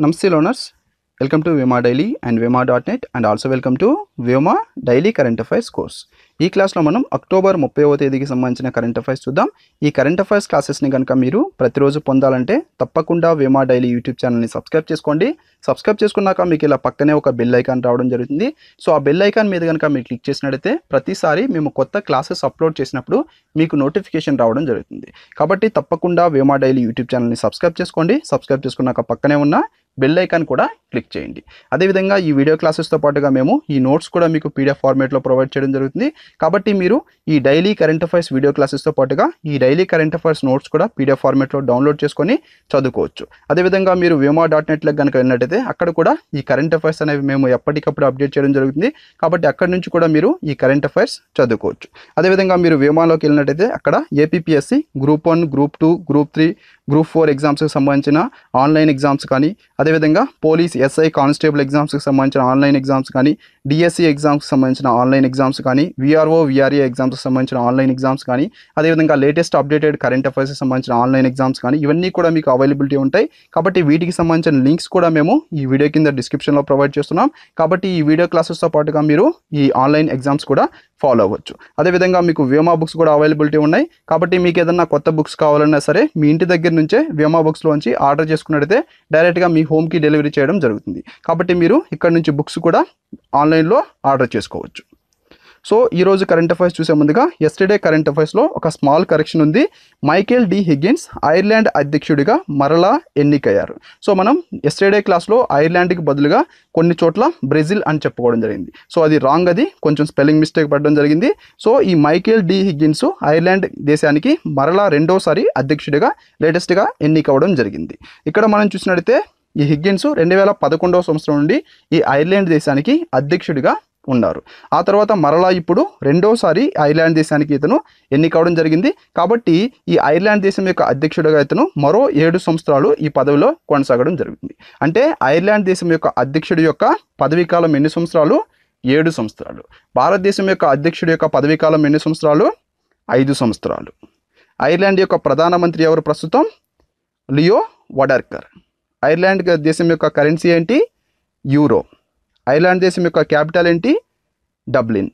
Namaste learners, welcome to Vima Daily and Vima.net and also welcome to Vima Daily Current Affairs course. ఈ క్లాస్లో మనం October ముప్పైవ తేదీకి సంబంధించిన కరెంట్ అఫైర్స్ చూద్దాం ఈ కరెంట్ అఫైర్స్ క్లాసెస్ని కనుక మీరు ప్రతిరోజు పొందాలంటే తప్పకుండా వేమా డైలీ యూట్యూబ్ ఛానల్ని సబ్స్క్రైబ్ చేసుకోండి సబ్స్క్రైబ్ చేసుకున్నాక మీకు ఇలా పక్కనే ఒక బెల్ ఐకాన్ రావడం జరుగుతుంది సో ఆ బెల్ ఐకాన్ మీద కనుక మీరు క్లిక్ చేసినట్టయితే ప్రతిసారి మేము కొత్త క్లాసెస్ అప్లోడ్ చేసినప్పుడు మీకు నోటిఫికేషన్ రావడం జరుగుతుంది కాబట్టి తప్పకుండా వేమా డైలీ యూట్యూబ్ ఛానల్ని సబ్స్క్రైబ్ చేసుకోండి సబ్స్క్రైబ్ చేసుకున్నాక పక్కనే ఉన్న బెల్ ఐకాన్ కూడా క్లిక్ చేయండి అదేవిధంగా ఈ వీడియో క్లాసెస్తో పాటుగా మేము ఈ నోట్స్ కూడా మీకు పీడిఎఫ్ ఫార్మేట్లో ప్రొవైడ్ చేయడం జరుగుతుంది కాబట్టి మీరు ఈ డైలీ కరెంట్ అఫైర్స్ వీడియో క్లాసెస్తో పాటుగా ఈ డైలీ కరెంట్ అఫైర్స్ నోట్స్ కూడా పీడిఎఫ్ ఫార్మేట్లో డౌన్లోడ్ చేసుకొని చదువుకోవచ్చు అదేవిధంగా మీరు వేమా డాట్ నెట్లకు కనుక వెళ్ళినట్టయితే అక్కడ కూడా ఈ కరెంట్ అఫైర్స్ అనేవి మేము ఎప్పటికప్పుడు అప్డేట్ చేయడం జరుగుతుంది కాబట్టి అక్కడి నుంచి కూడా మీరు ఈ కరెంట్ అఫైర్స్ చదువుకోవచ్చు అదేవిధంగా మీరు వేమాలోకి వెళ్ళినట్టయితే అక్కడ APSC group one group two group three group four ఎగ్జామ్స్కి సంబంధించిన ఆన్లైన్ ఎగ్జామ్స్ కానీ అదేవిధంగా పోలీస్ ఎస్ఐ కానిస్టేబుల్ ఎగ్జామ్స్కి సంబంధించిన ఆన్లైన్ ఎగ్జామ్స్ కానీ డిఎస్సి ఎగ్జామ్స్కి సంబంధించిన ఆన్లైన్ ఎగ్జామ్స్ కానీ విఆర్ఓ విఆర్ఏ ఎగ్జామ్స్కి సంబంధించిన ఆన్లైన్ ఎగ్జామ్స్ కానీ అదేవిధంగా లేటెస్ట్ అప్డేటెడ్ కరెంట్ అఫైర్స్కి సంబంధించిన ఆన్లైన్ ఎగ్జామ్స్ కానీ ఇవన్నీ కూడా మీకు అవైలబిలిటీ ఉంటాయి కాబట్టి వీటికి సంబంధించిన లింక్స్ కూడా మేము ఈ వీడియో కింద డిస్క్రిప్షన్లో ప్రొవైడ్ చేస్తున్నాం కాబట్టి ఈ వీడియో క్లాసెస్తో పాటుగా మీరు ఈ ఆన్లైన్ ఎగ్జామ్స్ కూడా ఫాలో అవ్వచ్చు అదేవిధంగా మీకు వేమా బుక్స్ కూడా అవైలబిలిటీ ఉన్నాయి కాబట్టి మీకు ఏదన్నా కొత్త బుక్స్ కావాలన్నా సరే మీ ఇంటి దగ్గర నుంచే వేమా బుక్స్లోంచి ఆర్డర్ చేసుకున్నట్టయితే డైరెక్ట్గా మీ హోమ్కి డెలివరీ చేయడం జరుగుతుంది కాబట్టి మీరు ఇక్కడ నుంచి బుక్స్ కూడా ఆన్లైన్లో ఆర్డర్ చేసుకోవచ్చు సో ఈరోజు కరెంట్ అఫైర్స్ చూసే ముందుగా ఎస్టర్డే కరెంట్ అఫైర్స్లో ఒక స్మాల్ కరెక్షన్ ఉంది మైకేల్ డి హిగ్గిన్స్ ఐర్లాండ్ అధ్యక్షుడిగా మరలా ఎన్నికయ్యారు సో మనం ఎస్టర్డే క్లాస్లో ఐర్లాండ్కి బదులుగా కొన్ని చోట్ల బ్రెజిల్ అని చెప్పుకోవడం జరిగింది సో అది రాంగ్ అది కొంచెం స్పెల్లింగ్ మిస్టేక్ పడడం జరిగింది సో ఈ మైకేల్ డి హిగ్గిన్స్ ఐర్లాండ్ దేశానికి మరలా రెండోసారి అధ్యక్షుడిగా లేటెస్ట్గా ఎన్నికవడం జరిగింది ఇక్కడ మనం చూసినట్టయితే ఈ హిగ్గిన్స్ రెండు వేల పదకొండవ సంవత్సరం నుండి ఈ ఐర్లాండ్ దేశానికి అధ్యక్షుడిగా ఉన్నారు ఆ తర్వాత మరలా ఇప్పుడు రెండోసారి ఐర్లాండ్ దేశానికి ఇతను ఎన్నికవడం జరిగింది కాబట్టి ఈ ఐర్లాండ్ దేశం యొక్క అధ్యక్షుడిగా ఇతను మరో ఏడు సంవత్సరాలు ఈ పదవిలో కొనసాగడం జరుగుతుంది అంటే ఐర్లాండ్ దేశం యొక్క అధ్యక్షుడి యొక్క పదవీ కాలం ఎన్ని సంవత్సరాలు ఏడు సంవత్సరాలు భారతదేశం యొక్క అధ్యక్షుడి యొక్క పదవీ కాలం ఎన్ని సంవత్సరాలు ఐదు సంవత్సరాలు ఐర్లాండ్ యొక్క ప్రధానమంత్రి ఎవరు ప్రస్తుతం లియో వడర్కర్ ఐర్లాండ్ దేశం యొక్క కరెన్సీ ఏంటి యూరో ఐర్లాండ్ దేశం యొక్క క్యాపిటల్ ఏంటి డబ్లిన్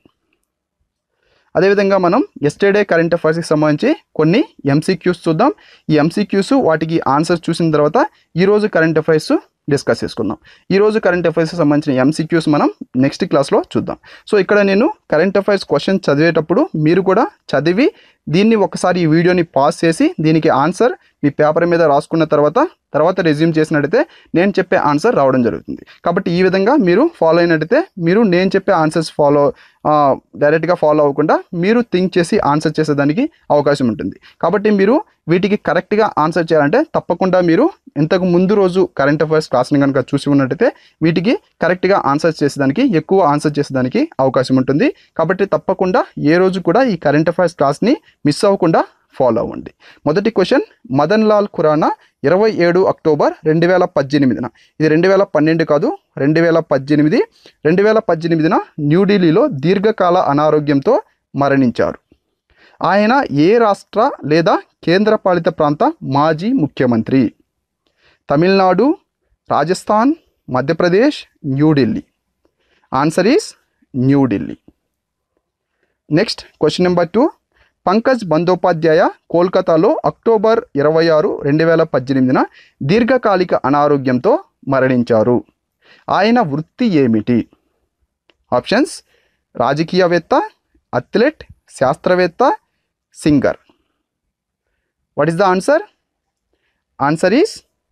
అదేవిధంగా మనం ఎస్టర్డే కరెంట్ అఫైర్స్కి సంబంధించి కొన్ని ఎంసీక్యూస్ చూద్దాం ఈ ఎంసీక్యూస్ వాటికి ఆన్సర్స్ చూసిన తర్వాత ఈరోజు కరెంట్ అఫైర్స్ డిస్కస్ చేసుకుందాం ఈరోజు కరెంట్ అఫైర్స్కి సంబంధించిన ఎంసీక్యూస్ మనం నెక్స్ట్ క్లాస్లో చూద్దాం సో ఇక్కడ నేను కరెంట్ అఫైర్స్ క్వశ్చన్ చదివేటప్పుడు మీరు కూడా చదివి దీన్ని ఒకసారి ఈ వీడియోని పాస్ చేసి దీనికి ఆన్సర్ మీ పేపర్ మీద రాసుకున్న తర్వాత తర్వాత రెజ్యూమ్ చేసినట్టయితే నేను చెప్పే ఆన్సర్ రావడం జరుగుతుంది కాబట్టి ఈ విధంగా మీరు ఫాలో అయినట్టయితే మీరు నేను చెప్పే ఆన్సర్స్ ఫాలో డైరెక్ట్గా ఫాలో అవ్వకుండా మీరు థింక్ చేసి ఆన్సర్ చేసేదానికి అవకాశం ఉంటుంది కాబట్టి మీరు వీటికి కరెక్ట్గా ఆన్సర్ చేయాలంటే తప్పకుండా మీరు ఇంతకు ముందు రోజు కరెంట్ అఫైర్స్ క్లాస్ని కనుక చూసి ఉన్నట్టయితే వీటికి కరెక్ట్గా ఆన్సర్ చేసేదానికి ఎక్కువ ఆన్సర్ చేసేదానికి అవకాశం ఉంటుంది కాబట్టి తప్పకుండా ఏ రోజు కూడా ఈ కరెంట్ అఫైర్స్ క్లాస్ని మిస్ అవ్వకుండా ఫాలో అవ్వండి మొదటి క్వశ్చన్ మదన్ లాల్ ఖురానా ఇరవై ఏడు అక్టోబర్ రెండు వేల పద్దెనిమిదిన ఇది రెండు వేల పన్నెండు కాదు రెండు వేల పద్దెనిమిది రెండు వేల పద్దెనిమిదిన న్యూఢిల్లీలో దీర్ఘకాల అనారోగ్యంతో మరణించారు ఆయన ఏ రాష్ట్ర లేదా కేంద్రపాలిత ప్రాంత మాజీ ముఖ్యమంత్రి Tamil Nadu Rajasthan Madhya Pradesh New Delhi answer is New Delhi next question number two Pankaj Bandopadhyay కోల్కతాలో అక్టోబర్ ఇరవై ఆరు రెండు వేల పద్దెనిమిదిన దీర్ఘకాలిక అనారోగ్యంతో మరణించారు ఆయన వృత్తి ఏమిటి ఆప్షన్స్ రాజకీయవేత్త అథ్లెట్ శాస్త్రవేత్త singer what is the answer answer is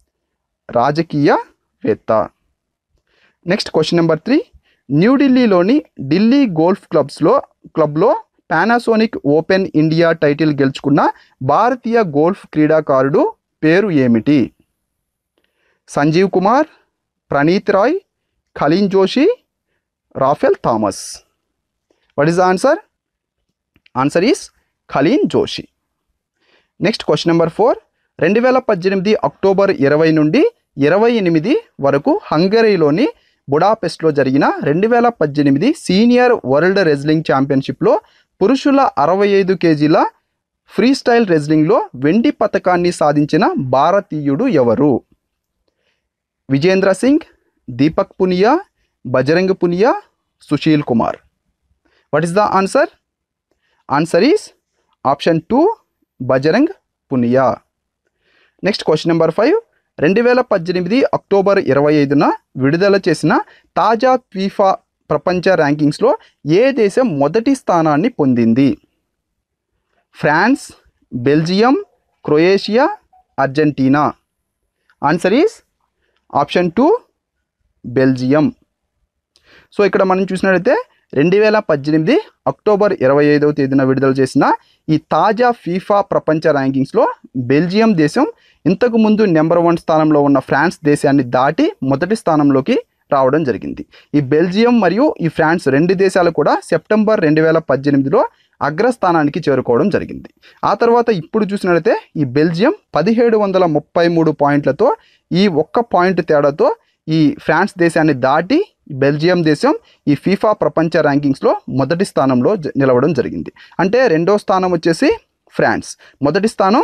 రాజకీయవేత్త నెక్స్ట్ క్వశ్చన్ నెంబర్ త్రీ న్యూఢిల్లీలోని ఢిల్లీ గోల్ఫ్ క్లబ్స్లో క్లబ్లో పానాసోనిక్ ఓపెన్ ఇండియా టైటిల్ గెలుచుకున్న భారతీయ గోల్ఫ్ క్రీడాకారుడు పేరు ఏమిటి Sanjeev Kumar Praneet Rai Khalin Joshi Rafael Thomas what is the answer answer is Khalin Joshi next question number four రెండు వేల పద్దెనిమిది అక్టోబర్ ఇరవై నుండి ఇరవై ఎనిమిది వరకు హంగరీలోని బుడాపెస్ట్లో జరిగిన రెండు వేల పద్దెనిమిది సీనియర్ వరల్డ్ రెజ్లింగ్ ఛాంపియన్షిప్లో పురుషుల అరవై ఐదు కేజీల ఫ్రీ స్టైల్ రెజ్లింగ్లో వెండి పథకాన్ని సాధించిన భారతీయుడు ఎవరు Vijender Singh Deepak Punia Bajrang Punia Sushil Kumar what is the answer answer is option two Bajrang Punia next question number five రెండు వేల పద్దెనిమిది అక్టోబర్ ఇరవై ఐదున విడుదల చేసిన తాజా ఫీఫా ప్రపంచ ర్యాంకింగ్స్లో ఏ దేశం మొదటి స్థానాన్ని పొందింది France Belgium Croatia Argentina answer is option two Belgium so ఇక్కడ మనం చూసినట్లయితే రెండు వేల పద్దెనిమిది అక్టోబర్ ఇరవై ఐదవ తేదీన విడుదల చేసిన ఈ తాజా ఫీఫా ప్రపంచ ర్యాంకింగ్స్లో బెల్జియం దేశం ఇంతకు ముందు నెంబర్ వన్ స్థానంలో ఉన్న ఫ్రాన్స్ దేశాన్ని దాటి మొదటి స్థానంలోకి రావడం జరిగింది ఈ బెల్జియం మరియు ఈ ఫ్రాన్స్ రెండు దేశాలు కూడా సెప్టెంబర్ రెండు వేల పద్దెనిమిదిలో అగ్రస్థానానికి చేరుకోవడం జరిగింది ఆ తర్వాత ఇప్పుడు చూసినట్లయితే ఈ బెల్జియం పదిహేడు వందల ముప్పై మూడు పాయింట్లతో ఈ ఒక్క పాయింట్ తేడాతో ఈ ఫ్రాన్స్ దేశాన్ని దాటి బెల్జియం దేశం ఈ ఫీఫా ప్రపంచ ర్యాంకింగ్స్లో మొదటి స్థానంలో జ- నిలవడం జరిగింది అంటే రెండో స్థానం వచ్చేసి ఫ్రాన్స్ మొదటి స్థానం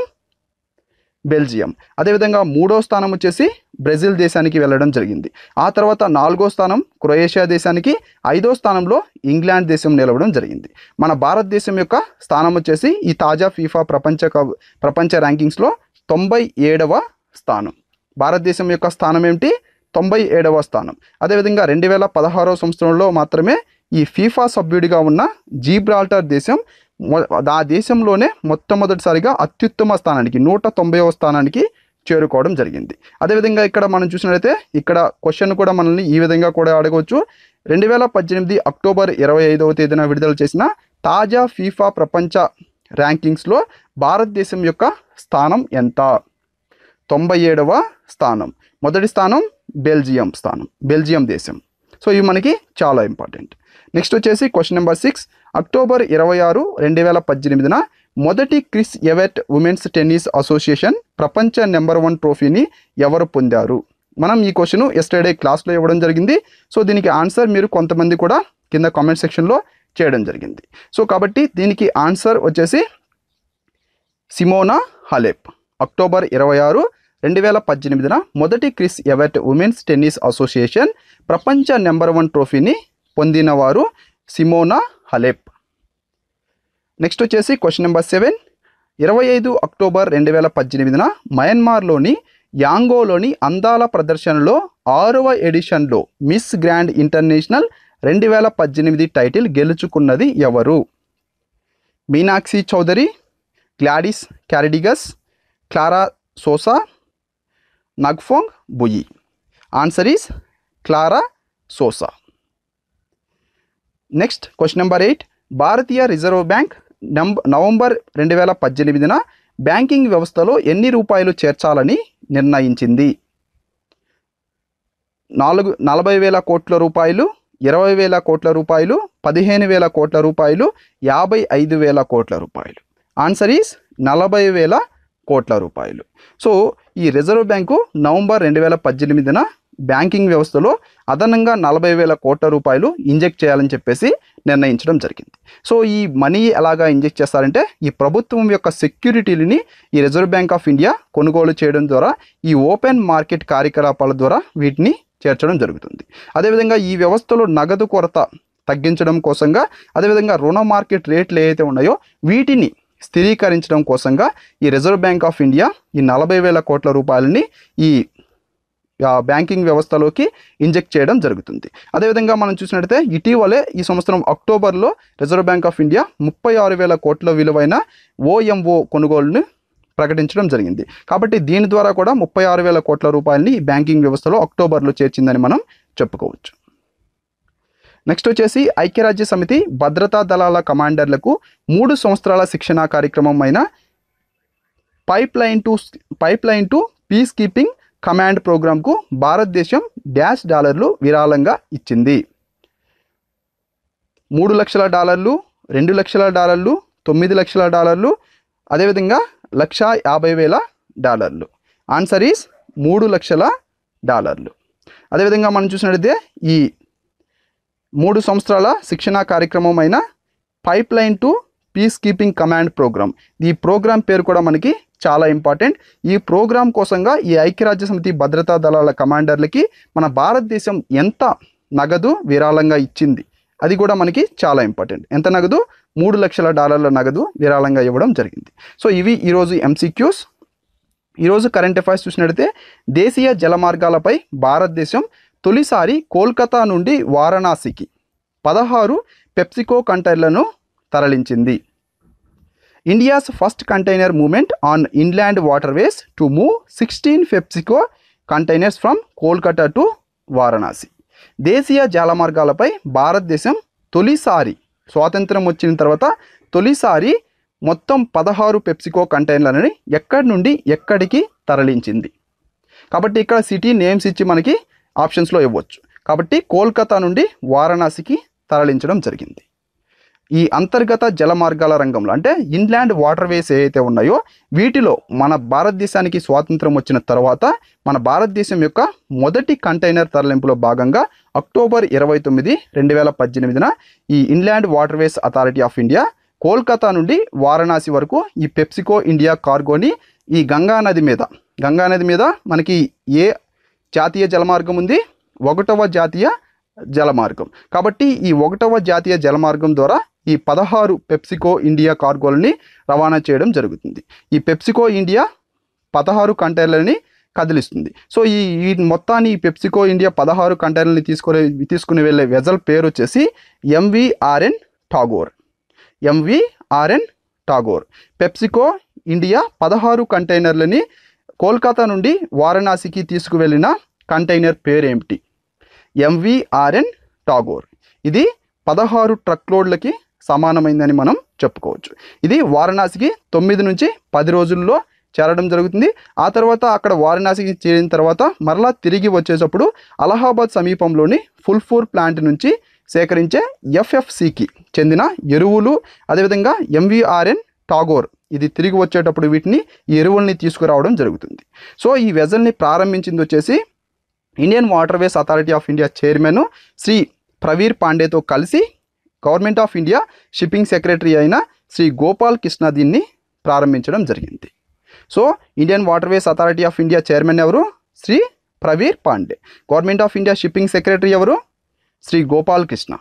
బెల్జియం అదేవిధంగా మూడో స్థానం వచ్చేసి బ్రెజిల్ దేశానికి వెళ్ళడం జరిగింది ఆ తర్వాత నాలుగో స్థానం క్రొయేషియా దేశానికి ఐదో స్థానంలో ఇంగ్లాండ్ దేశం నిలవడం జరిగింది మన భారతదేశం యొక్క స్థానం వచ్చేసి ఈ తాజా ఫీఫా ప్రపంచ కప్ ప్రపంచ ర్యాంకింగ్స్లో తొంభై ఏడవ స్థానం భారతదేశం యొక్క స్థానం ఏమిటి తొంభై ఏడవ స్థానం అదేవిధంగా రెండు వేల పదహారవ సంవత్సరంలో మాత్రమే ఈ ఫీఫా సభ్యుడిగా ఉన్న జీబ్రాల్టర్ దేశం మొ- ఆ దేశంలోనే మొట్టమొదటిసారిగా అత్యుత్తమ స్థానానికి నూట తొంభైవ స్థానానికి చేరుకోవడం జరిగింది అదేవిధంగా ఇక్కడ మనం చూసినట్లయితే ఇక్కడ క్వశ్చన్ కూడా మనల్ని ఈ విధంగా కూడా అడగవచ్చు రెండు వేల పద్దెనిమిది అక్టోబర్ ఇరవై ఐదవ తేదీన విడుదల చేసిన తాజా ఫీఫా ప్రపంచ ర్యాంకింగ్స్లో భారతదేశం యొక్క స్థానం ఎంత తొంభై ఏడవ స్థానం మొదటి స్థానం బెల్జియం స్థానం బెల్జియం దేశం సో ఇవి మనకి చాలా ఇంపార్టెంట్ నెక్స్ట్ వచ్చేసి క్వశ్చన్ నెంబర్ సిక్స్ అక్టోబర్ ఇరవై ఆరు రెండు వేల పద్దెనిమిదిన మొదటి Chris Evert women's tennis association ప్రపంచ నెంబర్ వన్ ట్రోఫీని ఎవరు పొందారు మనం ఈ క్వశ్చన్ ఎస్టర్డే క్లాస్లో ఇవ్వడం జరిగింది సో దీనికి ఆన్సర్ మీరు కొంతమంది కూడా కింద కామెంట్ సెక్షన్లో చేయడం జరిగింది సో కాబట్టి దీనికి ఆన్సర్ వచ్చేసి సిమోనా హలెప్ అక్టోబర్ ఇరవై ఆరు రెండు వేల పద్దెనిమిదిన మొదటి Chris Evert women's tennis association ప్రపంచ నెంబర్ వన్ ట్రోఫీని పొందినవారు సిమోనా హలెప్ నెక్స్ట్ వచ్చేసి క్వశ్చన్ నెంబర్ సెవెన్ ఇరవై ఐదు అక్టోబర్ రెండు వేల పద్దెనిమిదిన మయన్మార్లోని యాంగోలోని అందాల ప్రదర్శనలో ఆరవ ఎడిషన్లో మిస్ గ్రాండ్ ఇంటర్నేషనల్ రెండు వేల పద్దెనిమిది టైటిల్ గెలుచుకున్నది ఎవరు మీనాక్షి చౌదరి గ్లాడిస్ క్యారిడిగస్ క్లారా సోసా నగ్ఫోంగ్ Bui answer is Clara Sosa next question number eight భారతీయ రిజర్వ్ బ్యాంక్ నంబ నవంబర్ రెండు వేల పద్దెనిమిదిన బ్యాంకింగ్ వ్యవస్థలో ఎన్ని రూపాయలు చేర్చాలని నిర్ణయించింది నాలుగు నలభై వేల కోట్ల రూపాయలు ఇరవై వేల కోట్ల రూపాయలు పదిహేను వేల కోట్ల రూపాయలు యాభై ఐదు వేల కోట్ల రూపాయలు ఆన్సర్ ఈస్ నలభై వేల కోట్ల రూపాయలు సో ఈ రిజర్వ్ బ్యాంకు నవంబర్ రెండు వేల పద్దెనిమిదిన బ్యాంకింగ్ వ్యవస్థలో అదనంగా నలభై వేల కోట్ల రూపాయలు ఇంజెక్ట్ చేయాలని చెప్పేసి నిర్ణయించడం జరిగింది సో ఈ మనీ ఎలాగా ఇంజెక్ట్ చేస్తారంటే ఈ ప్రభుత్వం యొక్క సెక్యూరిటీలని ఈ రిజర్వ్ బ్యాంక్ ఆఫ్ ఇండియా కొనుగోలు చేయడం ద్వారా ఈ ఓపెన్ మార్కెట్ కార్యకలాపాల ద్వారా వీటిని చేర్చడం జరుగుతుంది అదేవిధంగా ఈ వ్యవస్థలో నగదు కొరత తగ్గించడం కోసంగా అదేవిధంగా రుణ మార్కెట్ రేట్లు ఏవైతే ఉన్నాయో వీటిని స్థిరీకరించడం కోసంగా ఈ రిజర్వ్ బ్యాంక్ ఆఫ్ ఇండియా ఈ నలభై వేల కోట్ల రూపాయలని ఈ ఆ, బ్యాంకింగ్ వ్యవస్థలోకి ఇంజెక్ట్ చేయడం జరుగుతుంది అదేవిధంగా మనం చూసినట్లయితే ఇటీవలే ఈ సంవత్సరం అక్టోబర్లో రిజర్వ్ బ్యాంక్ ఆఫ్ ఇండియా ముప్పై ఆరు వేల కోట్ల విలువైన ఓఎంఓ కొనుగోలును ప్రకటించడం జరిగింది కాబట్టి దీని ద్వారా కూడా ముప్పై ఆరు వేల కోట్ల రూపాయలని ఈ బ్యాంకింగ్ వ్యవస్థలో అక్టోబర్లో చేర్చిందని మనం చెప్పుకోవచ్చు నెక్స్ట్ వచ్చేసి ఐక్యరాజ్య సమితి భద్రతా దళాల కమాండర్లకు మూడు సంవత్సరాల శిక్షణా కార్యక్రమం అయిన pipe line to pipe line to peace keeping command ప్రోగ్రాంకు భారతదేశం డాష్ డాలర్లు విరాళంగా ఇచ్చింది మూడు లక్షల డాలర్లు రెండు లక్షల డాలర్లు తొమ్మిది లక్షల డాలర్లు అదేవిధంగా లక్ష యాభై వేల డాలర్లు ఆన్సర్ ఈస్ మూడు లక్షల డాలర్లు అదేవిధంగా మనం చూసినట్లయితే ఈ మూడు సంవత్సరాల శిక్షణా కార్యక్రమం అయిన pipe line to peace keeping command program ఈ ప్రోగ్రామ్ పేరు కూడా మనకి చాలా ఇంపార్టెంట్ ఈ ప్రోగ్రామ్ కోసంగా ఈ ఐక్యరాజ్య సమితి భద్రతా దళాల కమాండర్లకి మన భారతదేశం ఎంత నగదు విరాళంగా ఇచ్చింది అది కూడా మనకి చాలా ఇంపార్టెంట్ ఎంత నగదు మూడు లక్షల డాలర్ల నగదు విరాళంగా ఇవ్వడం జరిగింది సో ఇవి ఈరోజు ఎంసీక్యూస్ ఈరోజు కరెంట్ అఫైర్స్ చూసినట్లయితే దేశీయ జలమార్గాలపై భారతదేశం తొలిసారి కోల్కతా నుండి వారణాసికి పదహారు పెప్సికో కంటైనర్లను తరలించింది India's first container movement on inland waterways to move sixteen PepsiCo containers from Kolkata to Varanasi దేశీయ జలమార్గాలపై భారతదేశం తొలిసారి స్వాతంత్రం వచ్చిన తర్వాత తొలిసారి మొత్తం పదహారు పెప్సికో కంటైనర్లని ఎక్కడి నుండి ఎక్కడికి తరలించింది కాబట్టి ఇక్కడ సిటీ నేమ్స్ ఇచ్చి మనకి ఆప్షన్స్లో ఇవ్వచ్చు కాబట్టి కోల్కతా నుండి వారణాసికి తరలించడం జరిగింది ఈ అంతర్గత జలమార్గాల రంగంలో అంటే ఇన్లాండ్ వాటర్వేస్ ఏవైతే ఉన్నాయో వీటిలో మన భారతదేశానికి స్వాతంత్రం వచ్చిన తర్వాత మన భారతదేశం యొక్క మొదటి కంటైనర్ తరలింపులో భాగంగా అక్టోబర్ ఇరవై తొమ్మిది రెండు వేల పద్దెనిమిదిన ఈ inland waterways authority of India Kolkata నుండి వారణాసి వరకు ఈ పెప్సికో ఇండియా కార్గోని ఈ గంగా నది మీద గంగా నది మీద మనకి ఏ జాతీయ జలమార్గం ఉంది ఒకటవ జాతీయ జలమార్గం కాబట్టి ఈ ఒకటవ జాతీయ జలమార్గం ద్వారా ఈ పదహారు పెప్సికో ఇండియా కార్గోలని రవాణా చేయడం జరుగుతుంది ఈ పెప్సికో ఇండియా పదహారు కంటైనర్లని కదిలిస్తుంది సో ఈ ఈ మొత్తాన్ని ఈ పెప్సికో ఇండియా పదహారు కంటైనర్ని తీసుకునే తీసుకుని వెళ్ళే వెజల్ పేరు వచ్చేసి M V R N Tagore M V R N Tagore PepsiCo India పదహారు కంటైనర్లని కోల్కతా నుండి వారణాసికి తీసుకువెళ్ళిన కంటైనర్ పేరు ఏమిటి ఎంవిఆర్ఎన్ టాగోర్ ఇది పదహారు ట్రక్ లోడ్లకి సమానమైందని మనం చెప్పుకోవచ్చు ఇది వారణాసికి తొమ్మిది నుంచి పది రోజుల్లో చేరడం జరుగుతుంది ఆ తర్వాత అక్కడ వారణాసికి చేరిన తర్వాత మరలా తిరిగి వచ్చేటప్పుడు అలహాబాద్ సమీపంలోని ఫుల్ఫూర్ ప్లాంట్ నుంచి సేకరించే ఎఫ్ఎఫ్సికి చెందిన ఎరువులు అదేవిధంగా ఎంవిఆర్ఎన్ టాగోర్ ఇది తిరిగి వచ్చేటప్పుడు వీటిని ఈ ఎరువుల్ని తీసుకురావడం జరుగుతుంది సో ఈ వెజల్ని ప్రారంభించింది వచ్చేసి Indian waterways authority of India chairman Shri Praveer పాండేతో కలిసి government of India shipping secretary అయిన శ్రీ గోపాల్ కృష్ణ దీన్ని ప్రారంభించడం జరిగింది so Indian waterways authority of India chairman ఎవరు Shri Praveer Pandey government of India shipping secretary ఎవరు శ్రీ గోపాల్ కృష్ణ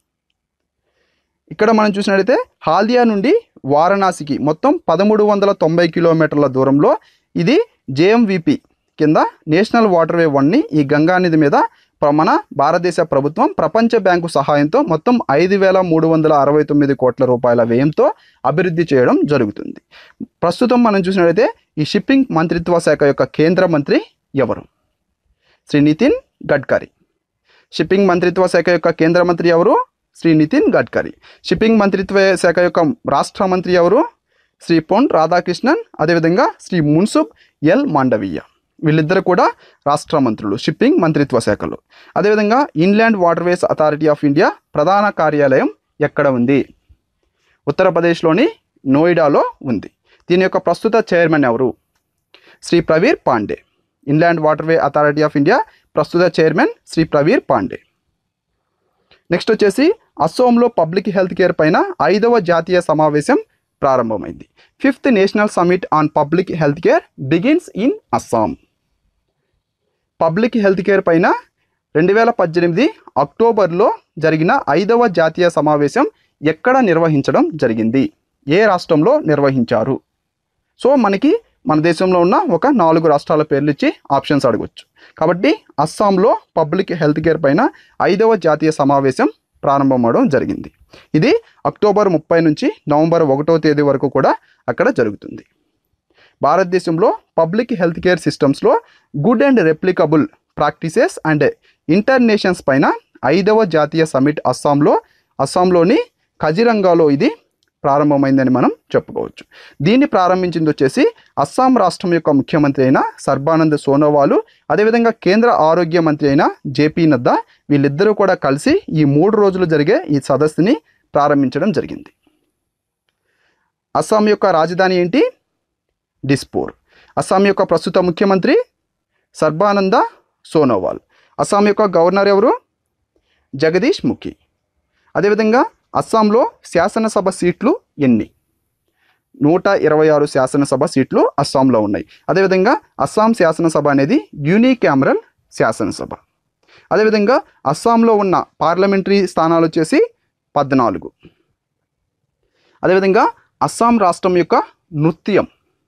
ఇక్కడ మనం చూసినట్లయితే హాల్దియా నుండి వారణాసికి మొత్తం పదమూడు వందల తొంభై కిలోమీటర్ల దూరంలో ఇది జేఎంవిపి కింద నేషనల్ వాటర్వే వన్ని ఈ గంగా నది మీద ప్ర- మన భారతదేశ ప్రభుత్వం ప్రపంచ బ్యాంకు సహాయంతో మొత్తం ఐదు వేల మూడు వందల అరవై తొమ్మిది కోట్ల రూపాయల వ్యయంతో అభివృద్ధి చేయడం జరుగుతుంది ప్రస్తుతం మనం చూసినట్లయితే ఈ షిప్పింగ్ మంత్రిత్వ శాఖ యొక్క కేంద్ర మంత్రి ఎవరు శ్రీ నితిన్ గడ్కరీ షిప్పింగ్ మంత్రిత్వ శాఖ యొక్క కేంద్ర మంత్రి ఎవరు శ్రీ నితిన్ గడ్కరీ షిప్పింగ్ మంత్రిత్వ శాఖ యొక్క రాష్ట్ర మంత్రి ఎవరు శ్రీ పొన్ రాధాకృష్ణన్ అదేవిధంగా శ్రీ మున్సుబ్ ఎల్ మాండవీయ వీళ్ళిద్దరు కూడా రాష్ట్ర మంత్రులు షిప్పింగ్ మంత్రిత్వ శాఖలో అదేవిధంగా inland waterways authority of India ప్రధాన కార్యాలయం ఎక్కడ ఉంది ఉత్తరప్రదేశ్లోని నోయిడాలో ఉంది దీని యొక్క ప్రస్తుత చైర్మన్ ఎవరు Shri Praveer Pandey inland waterway authority of India ప్రస్తుత చైర్మన్ శ్రీ ప్రవీర్ పాండే నెక్స్ట్ వచ్చేసి అస్సోంలో పబ్లిక్ హెల్త్ కేర్ పైన ఐదవ జాతీయ సమావేశం ప్రారంభమైంది fifth national summit on public health care begins in Assam public health care పైన రెండు వేల పద్దెనిమిది అక్టోబర్లో జరిగిన ఐదవ జాతీయ సమావేశం ఎక్కడ నిర్వహించడం జరిగింది ఏ రాష్ట్రంలో నిర్వహించారు సో మనకి మన దేశంలో ఉన్న ఒక నాలుగు రాష్ట్రాల పేర్లు ఇచ్చి ఆప్షన్స్ అడగొచ్చు కాబట్టి అస్సాంలో పబ్లిక్ హెల్త్ కేర్ పైన ఐదవ జాతీయ సమావేశం ప్రారంభమవడం జరిగింది ఇది అక్టోబర్ ముప్పై నుంచి నవంబర్ ఒకటో తేదీ వరకు కూడా అక్కడ జరుగుతుంది భారతదేశంలో పబ్లిక్ హెల్త్ కేర్ సిస్టమ్స్లో good and replicable practices and interventions పైన ఐదవ జాతీయ సమిట్ అస్సాంలో అస్సాంలోని ఖజిరంగాలో ఇది ప్రారంభమైందని మనం చెప్పుకోవచ్చు దీన్ని ప్రారంభించింది వచ్చేసి అస్సాం రాష్ట్రం యొక్క ముఖ్యమంత్రి అయిన సర్బానంద్ సోనోవాలు అదేవిధంగా కేంద్ర ఆరోగ్య మంత్రి అయిన జేపీ నడ్డా వీళ్ళిద్దరూ కూడా కలిసి ఈ మూడు రోజులు జరిగే ఈ సదస్సుని ప్రారంభించడం జరిగింది అస్సాం యొక్క రాజధాని ఏంటి డిస్పూర్ అస్సాం యొక్క ప్రస్తుత ముఖ్యమంత్రి సర్బానంద సోనోవాల్ అస్సాం యొక్క గవర్నర్ ఎవరు జగదీష్ ముఖి అదేవిధంగా అస్సాంలో శాసనసభ సీట్లు ఎన్ని నూట ఇరవై ఆరు శాసనసభ సీట్లు అస్సాంలో ఉన్నాయి అదేవిధంగా అస్సాం శాసనసభ అనేది యూనికామరల్ శాసనసభ అదేవిధంగా అస్సాంలో ఉన్న పార్లమెంటరీ స్థానాలు వచ్చేసి పద్నాలుగు అదేవిధంగా అస్సాం రాష్ట్రం యొక్క నృత్యం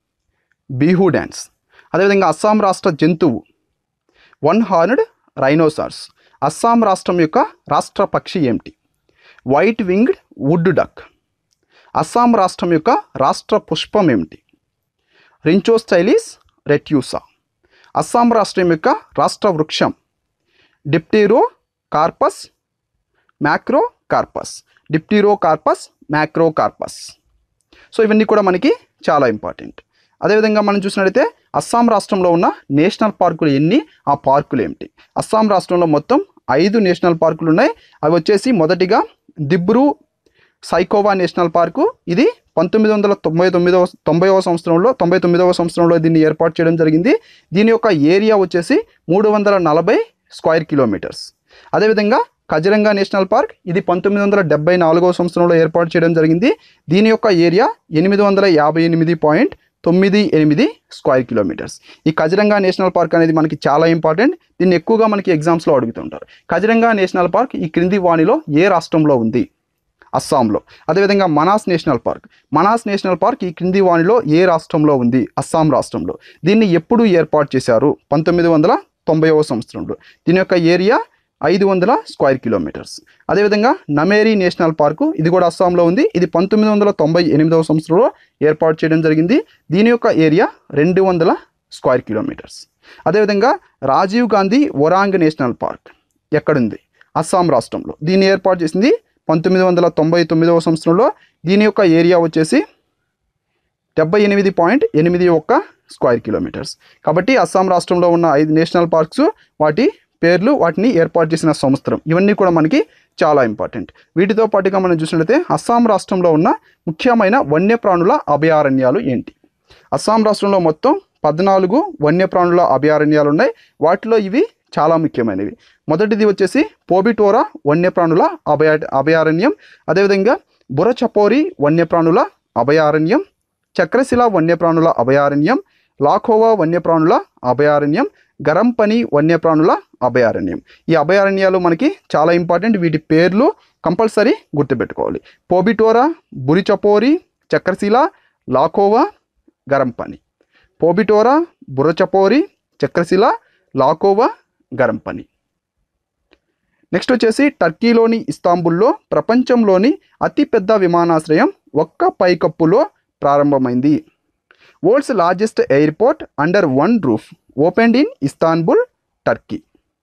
బీహూ డ్యాన్స్ అదేవిధంగా అస్సాం రాష్ట్ర జంతువు వన్ హార్న్డ్ రైనోసార్స్ అస్సాం రాష్ట్రం యొక్క రాష్ట్ర పక్షి ఏమిటి white winged wood duck Assam రాష్ట్రం యొక్క రాష్ట్ర పుష్పం ఏమిటి రించోస్టైలిస్ రెట్యూసా అస్సాం రాష్ట్రం యొక్క రాష్ట్ర వృక్షం dipterocarpus macrocarpus dipterocarpus macrocarpus so ఇవన్నీ కూడా మనకి చాలా ఇంపార్టెంట్ అదేవిధంగా మనం చూసినట్లయితే అస్సాం రాష్ట్రంలో ఉన్న నేషనల్ పార్కులు ఎన్ని ఆ పార్కులు ఏమిటి అస్సాం రాష్ట్రంలో మొత్తం ఐదు నేషనల్ పార్కులు ఉన్నాయి అవి వచ్చేసి మొదటిగా దిబ్రూ సైకోవా నేషనల్ పార్కు ఇది పంతొమ్మిది వందల తొంభై తొమ్మిదవ తొంభైవ సంవత్సరంలో తొంభై తొమ్మిదవ సంవత్సరంలో దీన్ని ఏర్పాటు చేయడం జరిగింది దీని యొక్క ఏరియా వచ్చేసి మూడు వందల నలభై స్క్వేర్ కిలోమీటర్స్ అదేవిధంగా కజరంగా నేషనల్ పార్క్ ఇది పంతొమ్మిది వందల డెబ్బై నాలుగవ సంవత్సరంలో ఏర్పాటు చేయడం జరిగింది దీని యొక్క ఏరియా ఎనిమిది వందల యాభై ఎనిమిది పాయింట్ తొమ్మిది ఎనిమిది స్క్వేర్ కిలోమీటర్స్ ఈ కజరంగా నేషనల్ పార్క్ అనేది మనకి చాలా ఇంపార్టెంట్ దీన్ని ఎక్కువగా మనకి ఎగ్జామ్స్లో అడుగుతుంటారు కజరంగా నేషనల్ పార్క్ ఈ క్రింది వాణిలో ఏ రాష్ట్రంలో ఉంది అస్సాంలో అదేవిధంగా Manas national park Manas national park ఈ క్రింది వాణిలో ఏ రాష్ట్రంలో ఉంది అస్సాం రాష్ట్రంలో దీన్ని ఎప్పుడు ఏర్పాటు చేశారు పంతొమ్మిది వందల తొంభైవ సంవత్సరంలో దీని యొక్క ఏరియా ఐదు వందల స్క్వేర్ కిలోమీటర్స్ అదేవిధంగా నమేరీ నేషనల్ పార్కు ఇది కూడా అస్సాంలో ఉంది ఇది పంతొమ్మిది వందల తొంభై ఎనిమిదవ సంవత్సరంలో ఏర్పాటు చేయడం జరిగింది దీని యొక్క ఏరియా రెండు వందల స్క్వేర్ కిలోమీటర్స్ అదేవిధంగా రాజీవ్ గాంధీ ఒరాంగ్ నేషనల్ పార్క్ ఎక్కడుంది అస్సాం రాష్ట్రంలో దీన్ని ఏర్పాటు చేసింది పంతొమ్మిది వందల తొంభై తొమ్మిదవ సంవత్సరంలో దీని యొక్క ఏరియా వచ్చేసి డెబ్బై ఎనిమిది పాయింట్ ఎనిమిది ఒక్క స్క్వేర్ కిలోమీటర్స్ కాబట్టి అస్సాం రాష్ట్రంలో ఉన్న ఐదు నేషనల్ పార్క్స్ వాటి పేర్లు వాటిని ఏర్పాటు చేసిన సంవత్సరం ఇవన్నీ కూడా మనకి చాలా ఇంపార్టెంట్ వీటితో పాటుగా మనం చూసినట్లయితే అస్సాం రాష్ట్రంలో ఉన్న ముఖ్యమైన వన్యప్రాణుల అభయారణ్యాలు ఏంటి అస్సాం రాష్ట్రంలో మొత్తం పద్నాలుగు వన్యప్రాణుల అభయారణ్యాలు ఉన్నాయి వాటిలో ఇవి చాలా ముఖ్యమైనవి మొదటిది వచ్చేసి పోబిటోరా వన్యప్రాణుల అభయ అభయారణ్యం అదేవిధంగా బురచపోరి వన్యప్రాణుల అభయారణ్యం చక్రశిల వన్యప్రాణుల అభయారణ్యం లాఖోవా వన్యప్రాణుల అభయారణ్యం గరంపని వన్యప్రాణుల అభయారణ్యం ఈ అభయారణ్యాలు మనకి చాలా ఇంపార్టెంట్ వీటి పేర్లు కంపల్సరీ గుర్తుపెట్టుకోవాలి పోబిటోరా బురిచపోరి చక్రశిల లాఖోవా గరంపని పోబిటోరా బురచపోరి చక్రశిల లాకోవా గరంపని నెక్స్ట్ వచ్చేసి టర్కీలోని ఇస్తాంబుల్లో ప్రపంచంలోని అతిపెద్ద విమానాశ్రయం ఒక్క పైకప్పులో ప్రారంభమైంది world's largest airport under one roof opened in Istanbul Turkey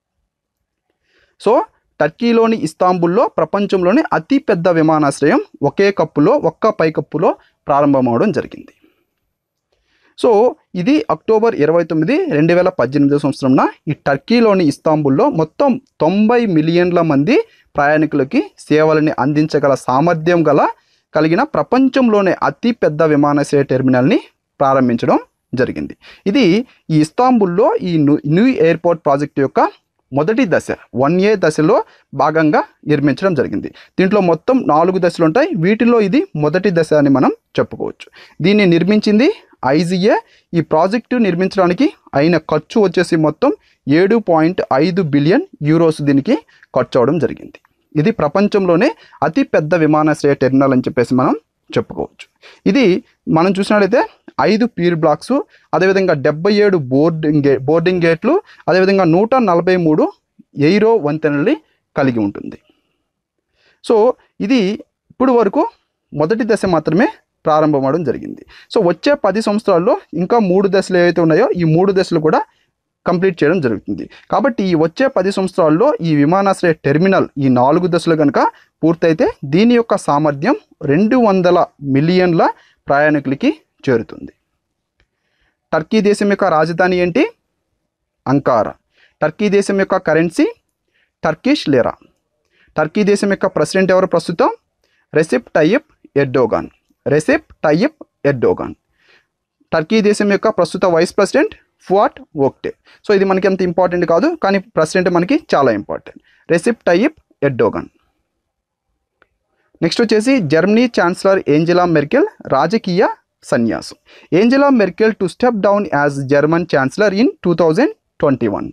so టర్కీలోని ఇస్తాంబుల్లో ప్రపంచంలోని అతిపెద్ద విమానాశ్రయం ఒకే కప్పులో ఒక్క పైకప్పులో ప్రారంభమవడం జరిగింది సో ఇది అక్టోబర్ ఇరవై తొమ్మిది రెండు వేల పద్దెనిమిదో సంవత్సరంన ఈ టర్కీలోని ఇస్తాంబుల్లో మొత్తం తొంభై మిలియన్ల మంది ప్రయాణికులకి సేవలని అందించగల సామర్థ్యం గల కలిగిన ప్రపంచంలోనే అతి పెద్ద విమానాశ్రయ టెర్మినల్ని ప్రారంభించడం జరిగింది ఇది ఈ ఇస్తాంబుల్లో ఈ న్యూ న్యూ ఎయిర్పోర్ట్ ప్రాజెక్ట్ యొక్క మొదటి దశ వన్ ఏ దశలో భాగంగా నిర్మించడం జరిగింది దీంట్లో మొత్తం నాలుగు దశలు ఉంటాయి వీటిలో ఇది మొదటి దశ అని మనం చెప్పుకోవచ్చు దీన్ని నిర్మించింది ఐజీఏ ఈ ప్రాజెక్టు నిర్మించడానికి అయిన ఖర్చు వచ్చేసి మొత్తం ఏడు పాయింట్ ఐదు బిలియన్ యూరోస్ దీనికి ఖర్చు అవడం జరిగింది ఇది ప్రపంచంలోనే అతి పెద్ద విమానాశ్రయ టెర్మినల్ అని చెప్పేసి మనం చెప్పుకోవచ్చు ఇది మనం చూసినట్లయితే ఐదు పీర్ బ్లాక్స్ అదేవిధంగా డెబ్బై ఏడు బోర్డింగ్ గే బోర్డింగ్ గేట్లు అదేవిధంగా నూట నలభై మూడు ఎయిరో వంతెనల్ని కలిగి ఉంటుంది సో ఇది ఇప్పుడు వరకు మొదటి దశ మాత్రమే ప్రారంభమవడం జరిగింది సో వచ్చే పది సంవత్సరాల్లో ఇంకా మూడు దశలు ఏవైతే ఉన్నాయో ఈ మూడు దశలు కూడా కంప్లీట్ చేయడం జరుగుతుంది కాబట్టి ఈ వచ్చే పది సంవత్సరాల్లో ఈ విమానాశ్రయ టెర్మినల్ ఈ నాలుగు దశలు కనుక పూర్తయితే దీని యొక్క సామర్థ్యం రెండు వందల మిలియన్ల ప్రయాణికులకి చేరుతుంది టర్కీ దేశం యొక్క రాజధాని ఏంటి అంకారా టర్కీ దేశం యొక్క కరెన్సీ టర్కిష్ లిరా టర్కీ దేశం యొక్క ప్రెసిడెంట్ ఎవరు ప్రస్తుతం Recep Tayyip Erdogan Recep Tayyip Erdogan Turkey దేశం యొక్క ప్రస్తుత vice president Fuat Oktay so ఇది మనకి అంత ఇంపార్టెంట్ కాదు కానీ ప్రెసిడెంట్ మనకి చాలా important Recep Tayyip Erdogan next వచ్చేసి జర్మనీ ఛాన్సలర్ ఏంజెలా మెర్కెల్ రాజకీయ సన్యాసం Angela Merkel to step down as German chancellor in two thousand twenty one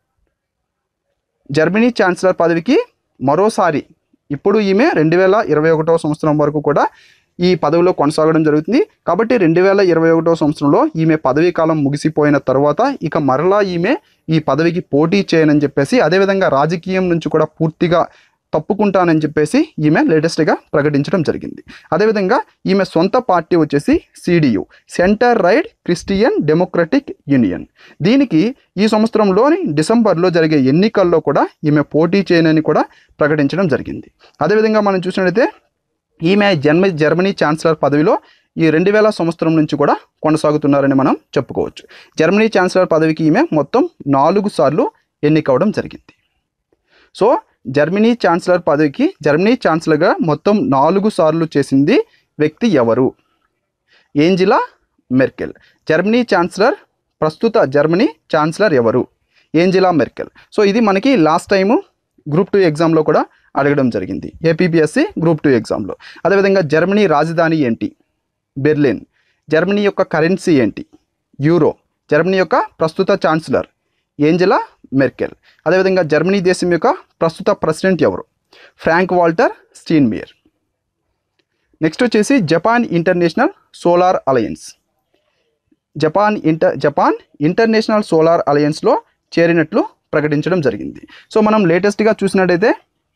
Germany chancellor పదవికి మరోసారి ఇప్పుడు ఈమె రెండు వేల ఇరవై ఒకటో సంవత్సరం వరకు కూడా ఈ పదవిలో కొనసాగడం జరుగుతుంది కాబట్టి రెండు వేల ఇరవై ఒకటో సంవత్సరంలో ఈమె పదవీ కాలం ముగిసిపోయిన తర్వాత ఇక మరలా ఈమె ఈ పదవికి పోటీ చేయనని చెప్పేసి అదేవిధంగా రాజకీయం నుంచి కూడా పూర్తిగా తప్పుకుంటానని చెప్పేసి ఈమె లేటెస్ట్గా ప్రకటించడం జరిగింది అదేవిధంగా ఈమె సొంత పార్టీ వచ్చేసి CDU centre right Christian Democratic Union దీనికి ఈ సంవత్సరంలోని డిసెంబర్లో జరిగే ఎన్నికల్లో కూడా ఈమె పోటీ చేయనని కూడా ప్రకటించడం జరిగింది అదేవిధంగా మనం చూసినట్లయితే ఈమె జన్మ జర్మనీ ఛాన్సలర్ పదవిలో ఈ రెండు వేల సంవత్సరం నుంచి కూడా కొనసాగుతున్నారని మనం చెప్పుకోవచ్చు జర్మనీ ఛాన్సలర్ పదవికి ఈమె మొత్తం నాలుగు సార్లు ఎన్నికవడం జరిగింది సో జర్మనీ ఛాన్సలర్ పదవికి జర్మనీ ఛాన్సలర్గా మొత్తం నాలుగు సార్లు చేసింది వ్యక్తి ఎవరు ఏంజిలా మెర్కెల్ జర్మనీ ఛాన్సలర్ ప్రస్తుత జర్మనీ ఛాన్సలర్ ఎవరు ఏంజిలా మెర్కెల్ సో ఇది మనకి లాస్ట్ టైము గ్రూప్ టూ ఎగ్జామ్లో కూడా అడగడం జరిగింది ఏపీపీఎస్సి గ్రూప్ టూ ఎగ్జామ్లో అదేవిధంగా జర్మనీ రాజధాని ఏంటి బెర్లిన్ జర్మనీ యొక్క కరెన్సీ ఏంటి యూరో జర్మనీ యొక్క ప్రస్తుత ఛాన్సలర్ ఏంజెలా మెర్కెల్ అదేవిధంగా జర్మనీ దేశం యొక్క ప్రస్తుత ప్రెసిడెంట్ ఎవరు ఫ్రాంక్ వాల్టర్ స్టీన్మియర్ నెక్స్ట్ వచ్చేసి Japan international solar alliance Japan inter Japan international solar అలయన్స్లో చేరినట్లు ప్రకటించడం జరిగింది సో మనం లేటెస్ట్గా చూసినట్టయితే